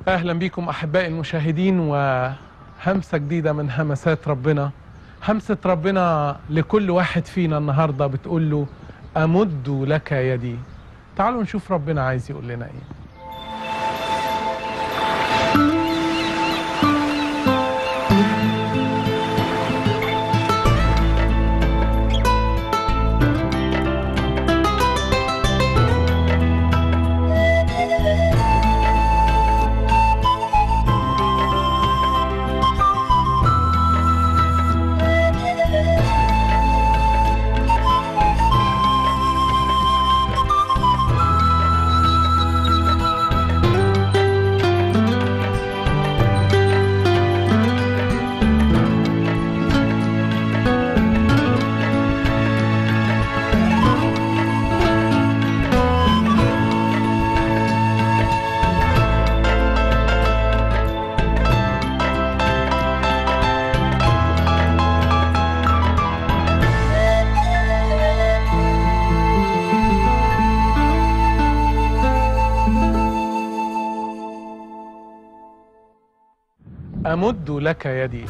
اهلا بكم احبائي المشاهدين وهمسه جديده من همسات ربنا همسه ربنا لكل واحد فينا النهارده بتقول له امد لك يدي تعالوا نشوف ربنا عايز يقول لنا ايه امد لك يدي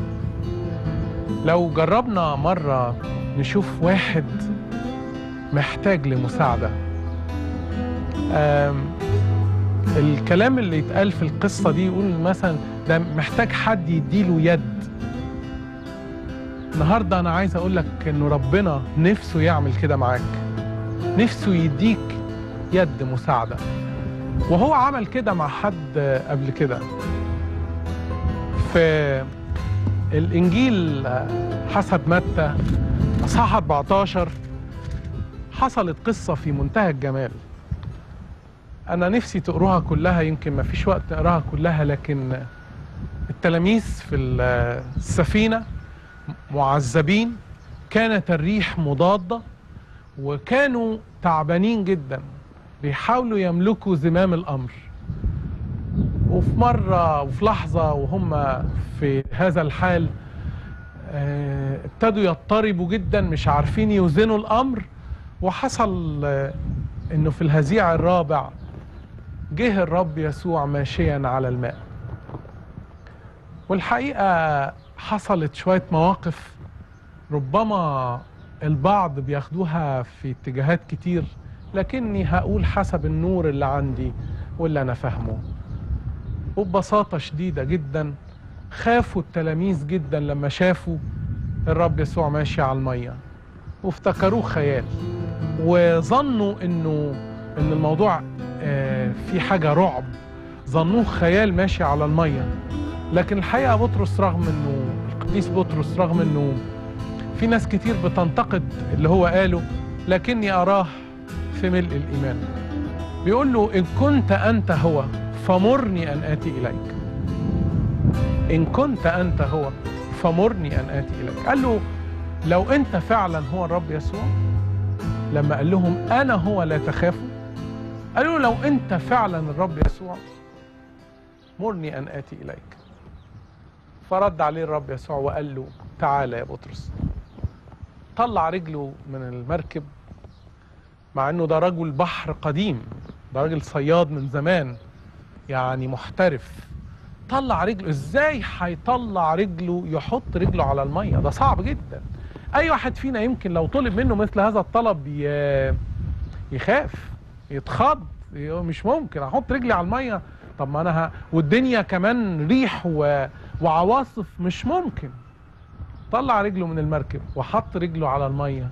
لو جربنا مره نشوف واحد محتاج لمساعده أم، الكلام اللي يتقال في القصه دي يقول مثلا ده محتاج حد يديله يد النهارده انا عايز اقول لك انه ربنا نفسه يعمل كده معاك نفسه يديك يد مساعده وهو عمل كده مع حد قبل كده في الانجيل حسب متى اصحاح 14 حصلت قصه في منتهى الجمال انا نفسي تقروها كلها يمكن ما فيش وقت اقراها كلها لكن التلاميذ في السفينه معذبين كانت الريح مضاده وكانوا تعبانين جدا بيحاولوا يملكوا زمام الامر وفي مرة وفي لحظة وهم في هذا الحال آه، ابتدوا يضطربوا جدا مش عارفين يوزنوا الأمر وحصل آه، إنه في الهزيع الرابع جه الرب يسوع ماشيا على الماء والحقيقة حصلت شوية مواقف ربما البعض بياخدوها في اتجاهات كتير لكني هقول حسب النور اللي عندي واللي أنا فاهمه وببساطة شديدة جدا خافوا التلاميذ جدا لما شافوا الرب يسوع ماشي على المية وافتكروه خيال وظنوا انه ان الموضوع آه، في حاجة رعب ظنوه خيال ماشي على المية لكن الحقيقة بطرس رغم انه القديس بطرس رغم انه في ناس كتير بتنتقد اللي هو قاله لكني أراه في ملء الإيمان بيقول له إن كنت أنت هو فمرني أن آتي إليك إن كنت أنت هو فمرني أن آتي إليك قال له لو أنت فعلا هو الرب يسوع لما قال لهم أنا هو لا تخافوا قالوا له لو أنت فعلا الرب يسوع مرني أن آتي إليك فرد عليه الرب يسوع وقال له تعالى يا بطرس طلع رجله من المركب مع انه ده رجل بحر قديم ده راجل صياد من زمان يعني محترف طلع رجله ازاي هيطلع رجله يحط رجله على الميه ده صعب جدا اي واحد فينا يمكن لو طلب منه مثل هذا الطلب ي- يخاف يتخض ي- مش ممكن احط رجلي على الميه طب ما انا ه... والدنيا كمان ريح و... وعواصف مش ممكن طلع رجله من المركب وحط رجله على الميه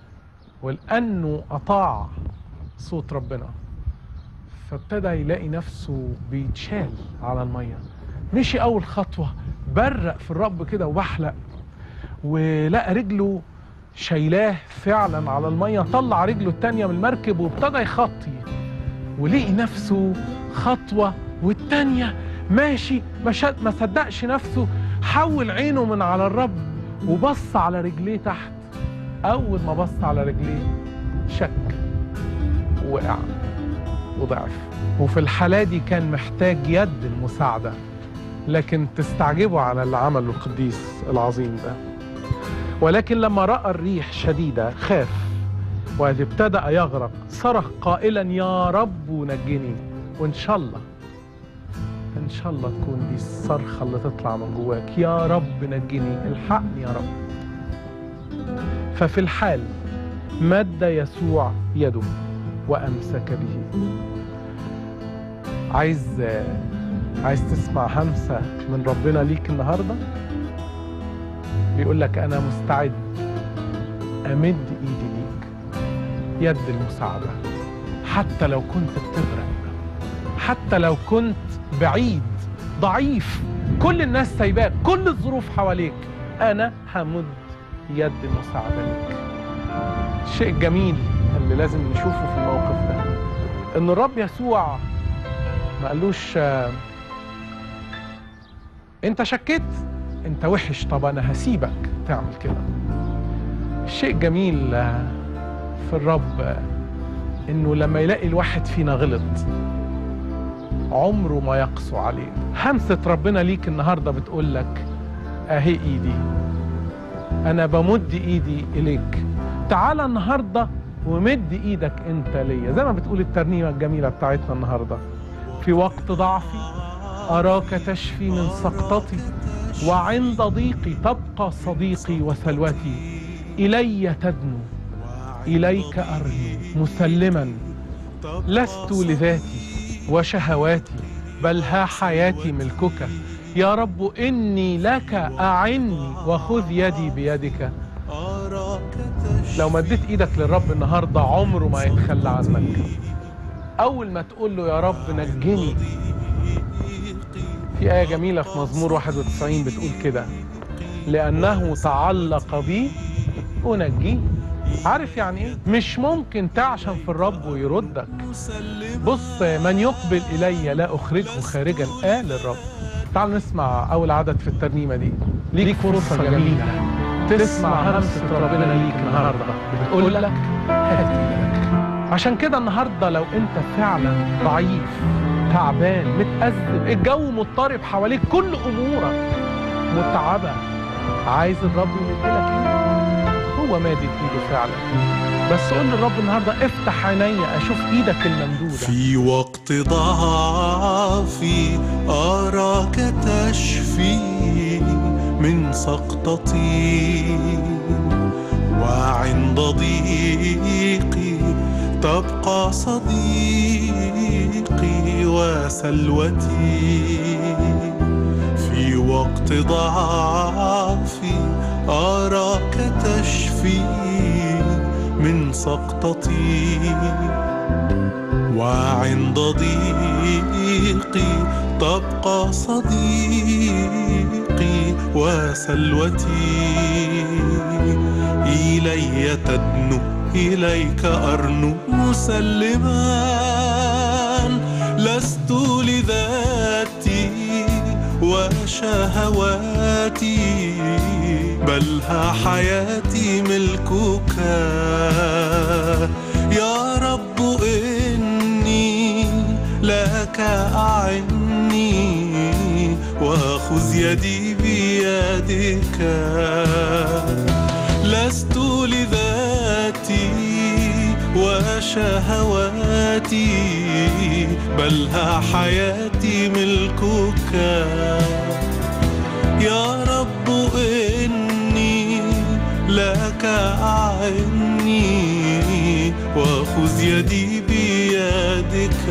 ولانه اطاع صوت ربنا فابتدى يلاقي نفسه بيتشال على الميه مشي اول خطوه برق في الرب كده وبحلق ولقى رجله شايلاه فعلا على الميه طلع رجله التانيه من المركب وابتدى يخطي ولقي نفسه خطوه والتانيه ماشي ما شا- ما صدقش نفسه حول عينه من على الرب وبص على رجليه تحت اول ما بص على رجليه شك وقع وضعف وفي الحالة دي كان محتاج يد المساعدة لكن تستعجبوا على اللي عمله القديس العظيم ده ولكن لما رأى الريح شديدة خاف وإذ ابتدأ يغرق صرخ قائلا يا رب نجني وإن شاء الله إن ان شاء الله تكون دي الصرخه اللي تطلع من جواك يا رب نجني الحقني يا رب ففي الحال مد يسوع يده وامسك به عايز عايز تسمع همسه من ربنا ليك النهارده بيقول لك انا مستعد امد ايدي ليك يد المساعده حتى لو كنت بتغرق حتى لو كنت بعيد ضعيف كل الناس سايباك كل الظروف حواليك انا همد يد المساعده ليك الشيء الجميل اللي لازم نشوفه في الموقف ده ان الرب يسوع ما قالوش آه، انت شكيت انت وحش طب انا هسيبك تعمل كده الشيء الجميل آه، في الرب آه، انه لما يلاقي الواحد فينا غلط عمره ما يقسو عليه همسة ربنا ليك النهاردة بتقول لك اهي ايدي انا بمد ايدي اليك تعال النهاردة ومد ايدك انت ليا زي ما بتقول الترنيمة الجميلة بتاعتنا النهاردة في وقت ضعفي اراك تشفي من سقطتي وعند ضيقي تبقى صديقي وسلوتي الي تدنو اليك ارنو مسلما لست لذاتي وشهواتي بل ها حياتي ملكك يا رب إني لك أعني وخذ يدي بيدك لو مديت إيدك للرب النهاردة عمره ما يتخلى عنك أول ما تقول له يا رب نجني في آية جميلة في مزمور 91 بتقول كده لأنه تعلق بي أنجيه عارف يعني ايه مش ممكن تعشم في الرب ويردك بص من يقبل الي لا اخرجه خارجا قال الرب تعالوا نسمع اول عدد في الترنيمه دي ليك فرصه جميله تسمع همسه ربنا ليك النهارده بتقول لك هات ايدك عشان كده النهارده لو انت فعلا ضعيف تعبان متأزم الجو مضطرب حواليك كل امورك متعبه عايز الرب يمد لك ايده هو مادد ايده فعلا بس قول للرب النهارده افتح عيني اشوف ايدك الممدوده في وقت ضعفي أراك تشفي من سقطتي وعند ضيقي تبقى صديقي وسلوتي في وقت ضعفي أراك تشفي من سقطتي وعند ضيقي تبقى صديقي وسلوتي إلي تدنو إليك أرنو مسلما لست لذاتي وشهواتي بل ها حياتي ملكك يا رب إني لك أعني وخذ يدي بيدك لست لذاتي وشهواتي بل ها حياتي ملكك يا رب إني لك أعني وخذ يدي بيدك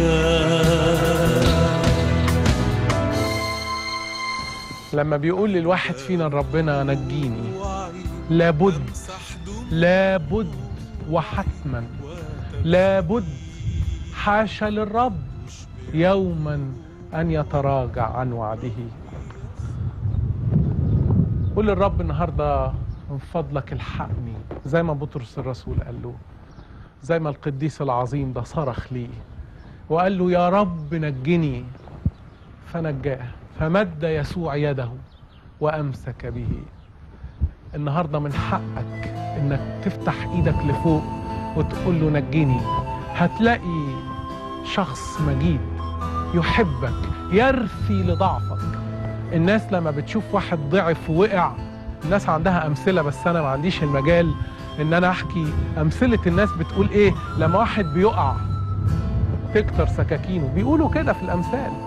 لما بيقول للواحد فينا ربنا نجيني لابد لابد وحتما لابد حاشا للرب يوما ان يتراجع عن وعده قول للرب النهارده من فضلك الحقني زي ما بطرس الرسول قال له زي ما القديس العظيم ده صرخ ليه وقال له يا رب نجني فنجاه فمد يسوع يده وامسك به النهارده من حقك انك تفتح ايدك لفوق وتقول له نجني هتلاقي شخص مجيد يحبك يرثي لضعفك الناس لما بتشوف واحد ضعف ووقع الناس عندها امثله بس انا ما عنديش المجال ان انا احكي امثله الناس بتقول ايه لما واحد بيقع تكتر سكاكينه بيقولوا كده في الامثال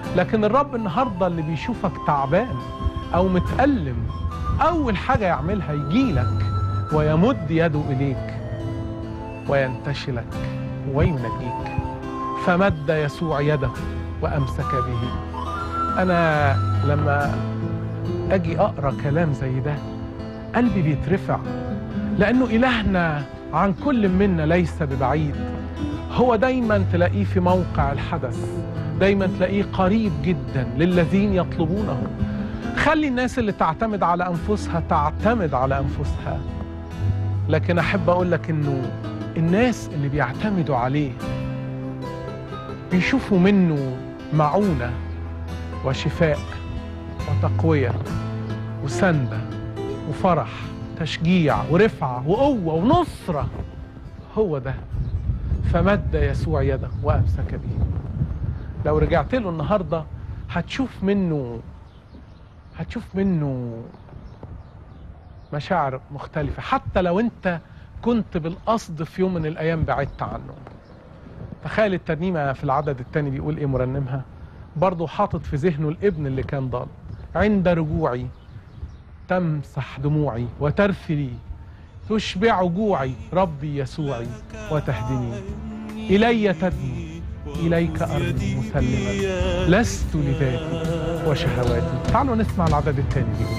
لكن الرب النهارده اللي بيشوفك تعبان او متألم اول حاجه يعملها يجيلك ويمد يده اليك وينتشلك وينجيك فمد يسوع يده وامسك به انا لما اجي اقرا كلام زي ده قلبي بيترفع لانه الهنا عن كل منا ليس ببعيد هو دايما تلاقيه في موقع الحدث دايما تلاقيه قريب جدا للذين يطلبونه خلي الناس اللي تعتمد على انفسها تعتمد على انفسها لكن احب اقول لك انه الناس اللي بيعتمدوا عليه بيشوفوا منه معونه وشفاء وتقويه وسنده وفرح تشجيع ورفعه وقوه ونصره هو ده فمد يسوع يده وامسك به لو رجعت له النهارده هتشوف منه هتشوف منه مشاعر مختلفة حتى لو انت كنت بالقصد في يوم من الايام بعدت عنه تخيل الترنيمة في العدد الثاني بيقول ايه مرنمها برضه حاطط في ذهنه الابن اللي كان ضال عند رجوعي تمسح دموعي وترثلي تشبع جوعي ربي يسوعي وتهدني إلي تدنو إليك أرضي مسلما لست لذاتي وشهواتي تعالوا نسمع العدد الثاني بيقول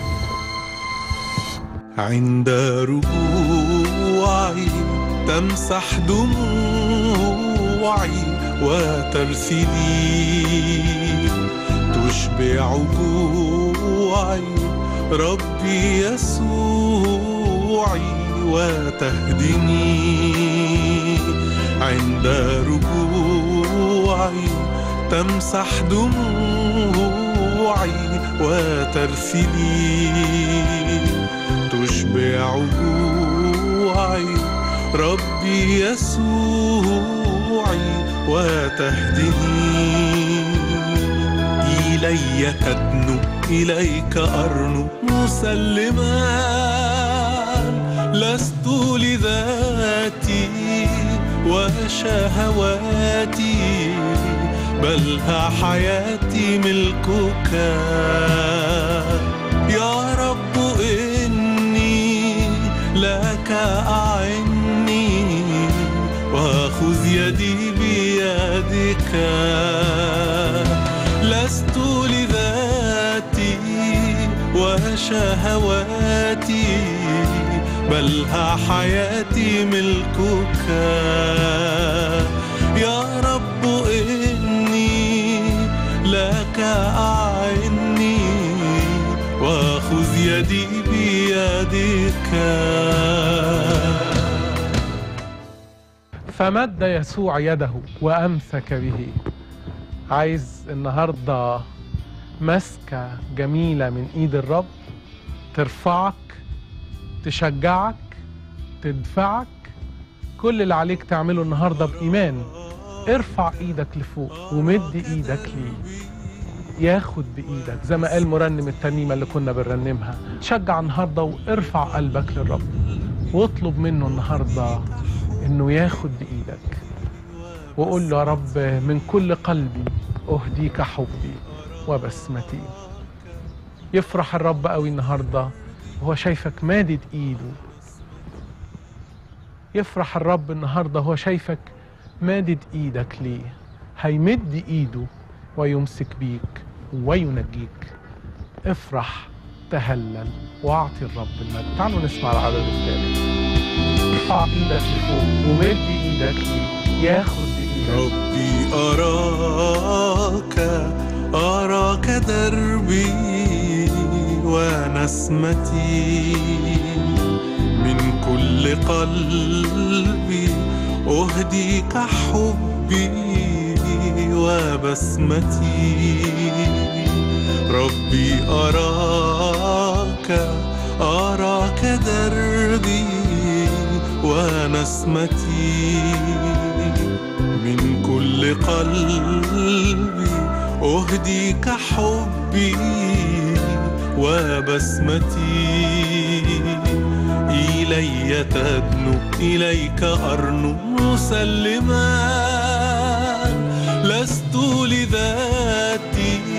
عند رجوعي تمسح دموعي وترسلي تشبع جوعي ربي يسوعي وتهدني عند رجوعي تمسح دموعي وترسلي تشبع جوعي ربي يسوعي وتهدني إلي تدنو إليك أرنو مسلما لست لذاتي وشهواتي بل ها حياتي ملكك يا رب إني لك أعني وخذ يدي بيدك لست لذاتي وشهواتي بل ها حياتي ملكك يا رب إني لك أعني وخذ يدي بيدك فمد يسوع يده وامسك به عايز النهارده مسكه جميله من ايد الرب ترفعك تشجعك تدفعك كل اللي عليك تعمله النهارده بايمان ارفع ايدك لفوق ومد ايدك ليه ياخد بايدك زي ما قال مرنم الترنيمه اللي كنا بنرنمها شجع النهارده وارفع قلبك للرب واطلب منه النهارده انه ياخد بايدك وقول له يا رب من كل قلبي اهديك حبي وبسمتي يفرح الرب قوي النهارده وهو شايفك مادد ايده يفرح الرب النهارده وهو شايفك مادد ايدك ليه هيمد ايده ويمسك بيك وينجيك افرح تهلل واعطي الرب المجد تعالوا نسمع العدد الثالث ارفع ايدك لفوق ومد ايدك ليه ياخد بايدك ربي أراك أراك دربي ونسمتي من كل قلبي أهديك حبي وبسمتي ربي أراك أراك دربي ونسمتي من كل قلبي أهديك حبي وبسمتي إلي تدنو إليك أرنو مسلما لست لذاتي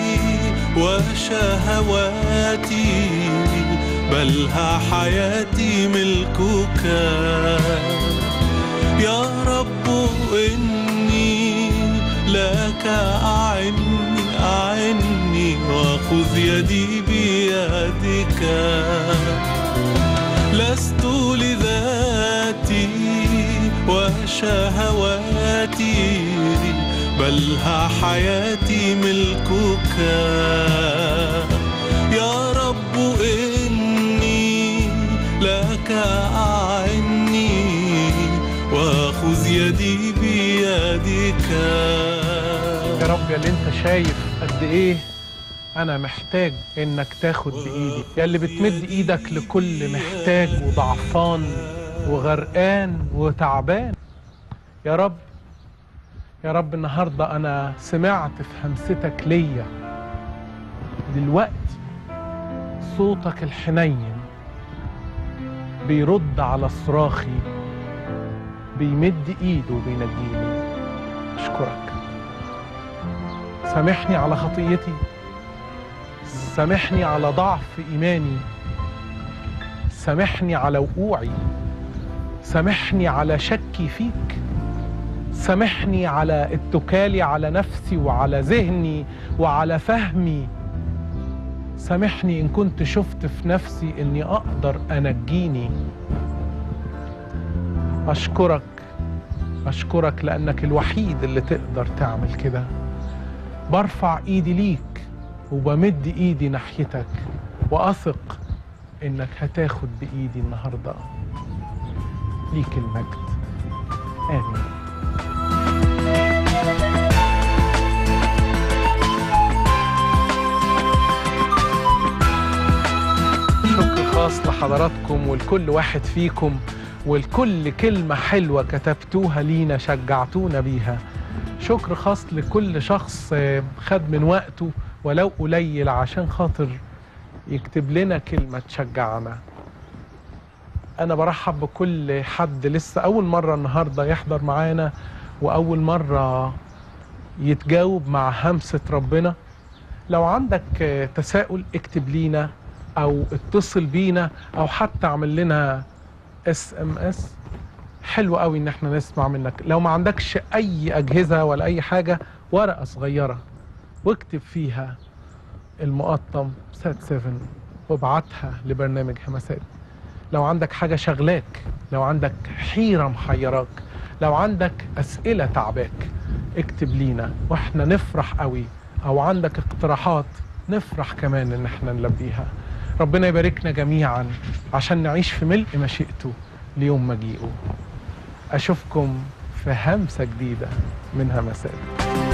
وشهواتي بل ها حياتي ملكك يا رب إني لك أعني أعني وخذ يدي بيدك لست لذاتي وشهواتي بل ها حياتي ملكك يا رب إني لك أعني وخذ يدي بيدك يا رب يا اللي انت شايف قد ايه انا محتاج انك تاخد بايدي يا اللي بتمد ايدك لكل محتاج وضعفان وغرقان وتعبان يا رب يا رب النهارده انا سمعت في همستك ليا دلوقتي صوتك الحنين بيرد على صراخي بيمد ايده وبينجيني اشكرك سامحني على خطيتي سامحني على ضعف ايماني سامحني على وقوعي سامحني على شكي فيك سامحني على اتكالي على نفسي وعلى ذهني وعلى فهمي سامحني ان كنت شفت في نفسي اني اقدر انجيني اشكرك اشكرك لانك الوحيد اللي تقدر تعمل كده برفع ايدي ليك وبمد ايدي ناحيتك واثق انك هتاخد بايدي النهارده ليك المجد امين شكر خاص لحضراتكم ولكل واحد فيكم ولكل كلمة حلوة كتبتوها لينا شجعتونا بيها شكر خاص لكل شخص آه، خد من وقته ولو قليل عشان خاطر يكتب لنا كلمة تشجعنا أنا برحب بكل حد لسه أول مرة النهاردة يحضر معانا وأول مرة يتجاوب مع همسة ربنا لو عندك آه، تساؤل اكتب لينا أو اتصل بينا أو حتى اعمل لنا اس ام اس حلو قوي ان احنا نسمع منك لو ما عندكش اي اجهزه ولا اي حاجه ورقه صغيره واكتب فيها المقطم سات 7 وابعتها لبرنامج همسات لو عندك حاجه شغلاك لو عندك حيره محيراك لو عندك اسئله تعباك اكتب لينا واحنا نفرح قوي او عندك اقتراحات نفرح كمان ان احنا نلبيها ربنا يباركنا جميعا عشان نعيش في ملء مشيئته ليوم مجيئه أشوفكم في همسة جديدة من همسات